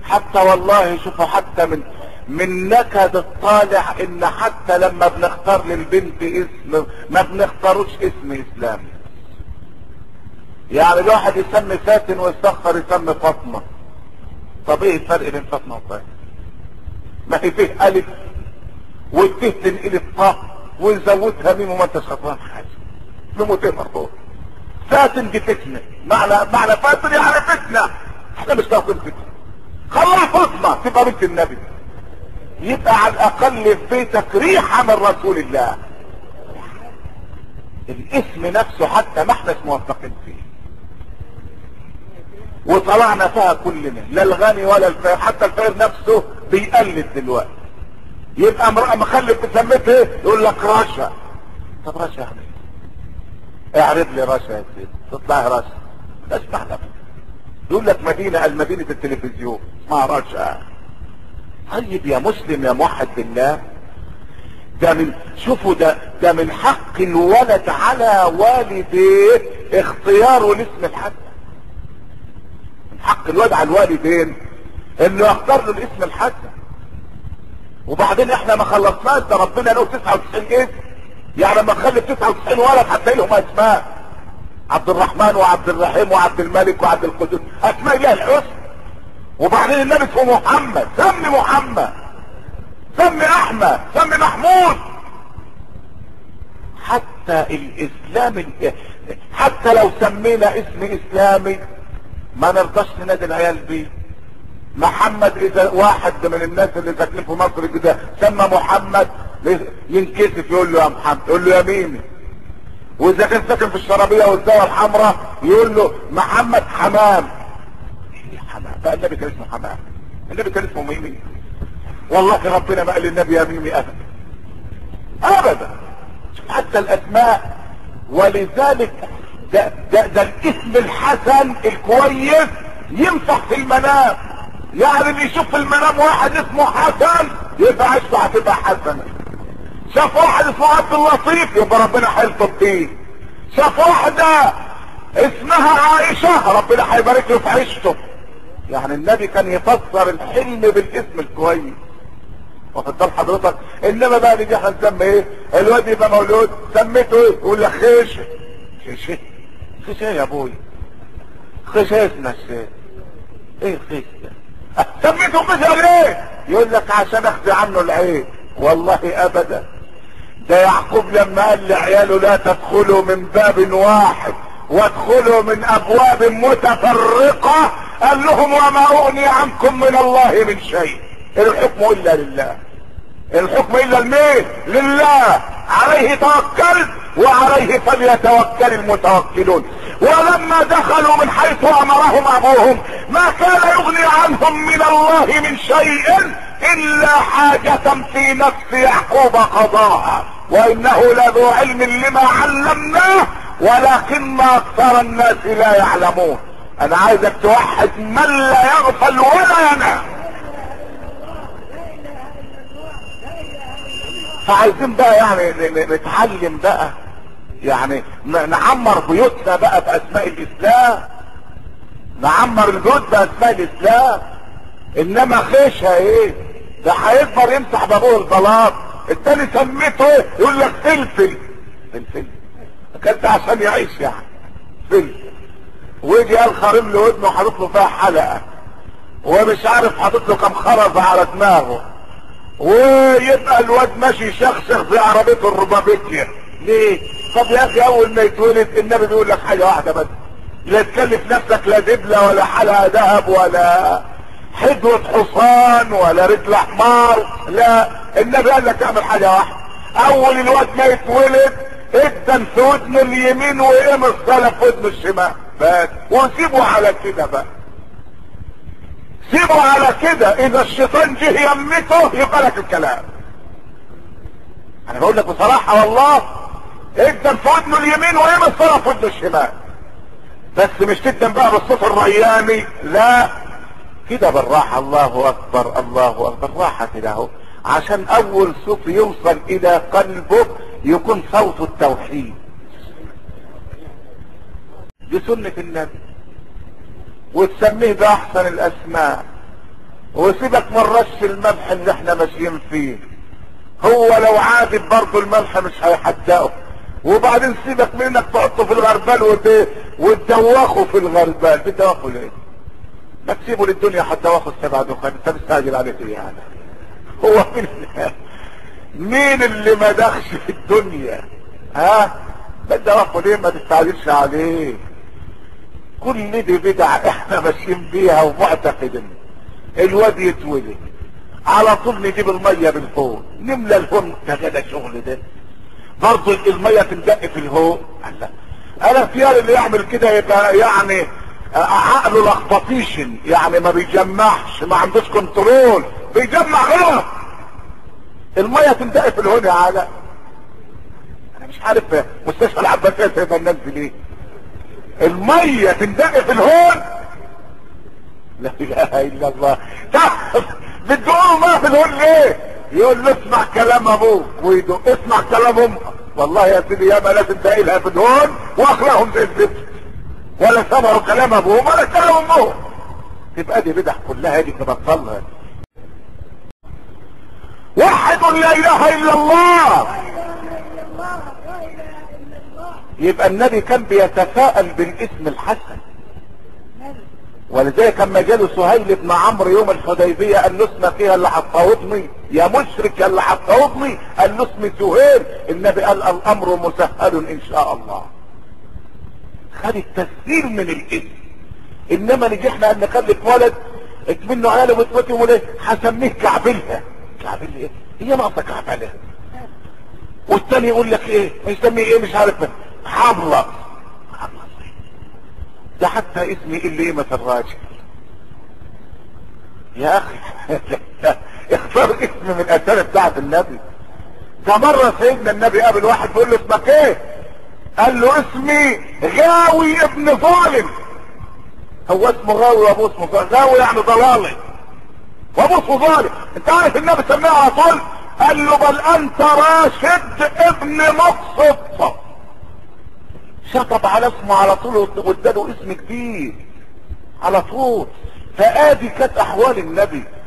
حتى والله شوفوا حتى من من نكد الطالع ان حتى لما بنختار للبنت اسم ما بنختاروش اسم اسلامي يعني الواحد يسمي فاتن ويستخر يسمي فاطمة طب ايه الفرق بين فاطمة وفاتن ما هي فيه الف والته تنقلب طاء ويزودها ميم وما انتش خطران حاجة نموتين مربوط فاتن دي فتنة معنى معنى فاتن يعني فتنة احنا مش ناخد فتنة خلي فاطمة تبقى بنت النبي يبقى على الاقل في بيتك ريحة من رسول الله الاسم نفسه حتى ما احنا موفقين فيه وطلعنا فيها كلنا لا الغني ولا الفقير حتى الفقير نفسه بيقلد دلوقتي يبقى امرأة مخلف سميت ايه يقول لك رشا طب رشا يعني ايه اعرض لي رشا يا سيدي تطلع رشا اسمع لك يقول لك مدينة قال مدينة التلفزيون اسمها رشا طيب يا مسلم يا موحد بالله ده من شوفوا ده ده من حق الولد على والديه اختياره لاسم الحسن من حق الولد على الوالدين انه يختار له الاسم الحسن وبعدين احنا ما خلصناش ده ربنا له 99 اسم يعني لما نخلي 99 ولد هتلاقي لهم اسماء عبد الرحمن وعبد الرحيم وعبد الملك وعبد القدوس اسماء الله الحسن وبعدين النبي اسمه محمد سمي محمد سمي احمد سمي محمود حتى الاسلام حتى لو سمينا اسم اسلامي ما نرضاش ننادي العيال بيه محمد اذا واحد من الناس اللي ساكنين في مصر كده سمى محمد ينكسف يقول له يا محمد يقول له يا ميمي واذا كان ساكن في الشرابيه والزاويه الحمراء يقول له محمد حمام إيه حمام بقى النبي كان اسمه حمام النبي كان اسمه ميمي والله ربنا ما قال للنبي يا ميمي ابدا ابدا حتى الاسماء ولذلك ده, ده, ده الاسم الحسن الكويس ينفع في المنام يعني اللي يشوف في المنام واحد اسمه حسن يبقى عيشته هتبقى حسنه شاف واحد اسمه عبد اللطيف يبقى ربنا هيلطف فيه شاف واحده اسمها عائشه ربنا هيبارك له في عيشته يعني النبي كان يفسر الحلم بالاسم الكويس واخد بال حضرتك انما بقى نيجي احنا نسمي ايه الواد يبقى مولود سميته ايه يقول لك خيشه خيشه خيشه يا ابوي خيشه اسمها الشيخ ايه خيشه ده سميته خيشه ليه يقول لك عشان اخفي عنه العين والله ابدا ده يعقوب لما قال لعياله لا تدخلوا من باب واحد وادخلوا من ابواب متفرقة قال لهم وما اغني عنكم من الله من شيء الحكم الا لله الحكم الا لمين لله عليه توكلت وعليه فليتوكل المتوكلون ولما دخلوا من حيث امرهم ابوهم ما كان يغني عنهم من الله من شيء الا حاجة في نفس يعقوب قضاها وانه لذو علم لما علمناه ولكن اكثر الناس لا يعلمون انا عايزك توحد من لا يغفل ولا ينام فعايزين بقى يعني نتعلم بقى يعني نعمر بيوتنا بقى باسماء الاسلام نعمر البيوت باسماء الاسلام انما خيشها ايه ده هيكبر يمسح بابوه البلاط التاني سميته ايه يقول لك فلفل فلفل اكلت عشان يعيش يعني فلفل ويجي قال خارم له ودنه حاطط له فيها حلقه ومش عارف حاطط له كام خرزه على دماغه ويبقى الواد ماشي شخشخ في عربيته الربابيكيا ليه؟ طب يا اخي اول ما يتولد النبي بيقول لك حاجه واحده بس لا تكلف نفسك لا دبله ولا حلقه ذهب ولا حدوة حصان ولا رجل حمار لا النبي قال لك اعمل حاجة واحدة اول الواد ما يتولد ادن في ودنه اليمين وقام الصلاة في ودنه الشمال بس وسيبه على كده بقى سيبه على كده اذا الشيطان جه يمته يبقى لك الكلام انا بقول لك بصراحة والله ادن في ودنه اليمين وقام الصلاة في ودنه الشمال بس مش تدن بقى بالصوت الرياني لا كده بالراحة الله اكبر الله اكبر راحة كده اهو عشان اول صوت يوصل الى قلبه يكون صوت التوحيد دي سنة النبي وتسميه باحسن الاسماء وسيبك من رش الملح اللي احنا ماشيين فيه هو لو عادب برضه الملح مش هيحدقه وبعدين سيبك من انك تحطه في الغربال وت... وتدوخه في الغربال بتدوخه ليه؟ ما تسيبه للدنيا حتى واخد سبع دخان انت مستعجل عليه ايه يعني؟ هو مين مين اللي ما دخش في الدنيا؟ ها؟ بتدوخه ليه ما تستعجلش عليه؟ كل دي بدع احنا ماشيين بيها ومعتقدين الواد يتولد على طول نجيب الميه من فوق نملى الهون ده كده شغل ده برضه الميه تندق في الهون الله انا اختيار اللي يعمل كده يبقى يعني عقله لخبطيشن يعني ما بيجمعش ما عندوش كنترول بيجمع غلط الميه تندق في الهون يا علاء انا مش عارف مستشفى العباسيه سايبها الناس دي ليه الميه تندق في الهون لا اله الا الله طب بتقولوا ما في الهون ليه يقول له اسمع كلام ابوك ويدق اسمع كلام امك والله يا سيدي ياما لازم تقيلها في الهون واخلاقهم زي الزفت ولا سمعوا كلام ابوهم ولا كلام امهم تبقى دي بدع كلها دي تبطلها وحد لا اله الا الله يبقى النبي كان بيتفاءل بالاسم الحسن ولذلك لما جاله سهيل بن عمرو يوم الحديبيه قال له اسم فيها اللي هتفاوضني يا مشرك يا اللي هتفاوضني قال له اسمي سهيل النبي قال الامر مسهل ان شاء الله خد التسهيل من الاسم انما نجي احنا ان نخلف ولد منه عياله وتوتي وليه هسميه كعبلها كعبلها ايه هي ناقصه كعبلها والتاني يقول لك ايه يسميه ايه مش عارف حملة ده حتى اسمي اللي قيمة الراجل يا اخي اختار اسم من الاسامي بتاعت النبي ده مرة سيدنا النبي قابل واحد بيقول له اسمك ايه قال له اسمي غاوي ابن ظالم هو اسمه غاوي وابوه اسمه ظالم غاوي يعني ضلالي وابوه اسمه ظالم انت عارف النبي سماه على طول قال له بل انت راشد ابن مقصد شطب على اسمه على طول واداله اسم كبير على طول فادي كانت احوال النبي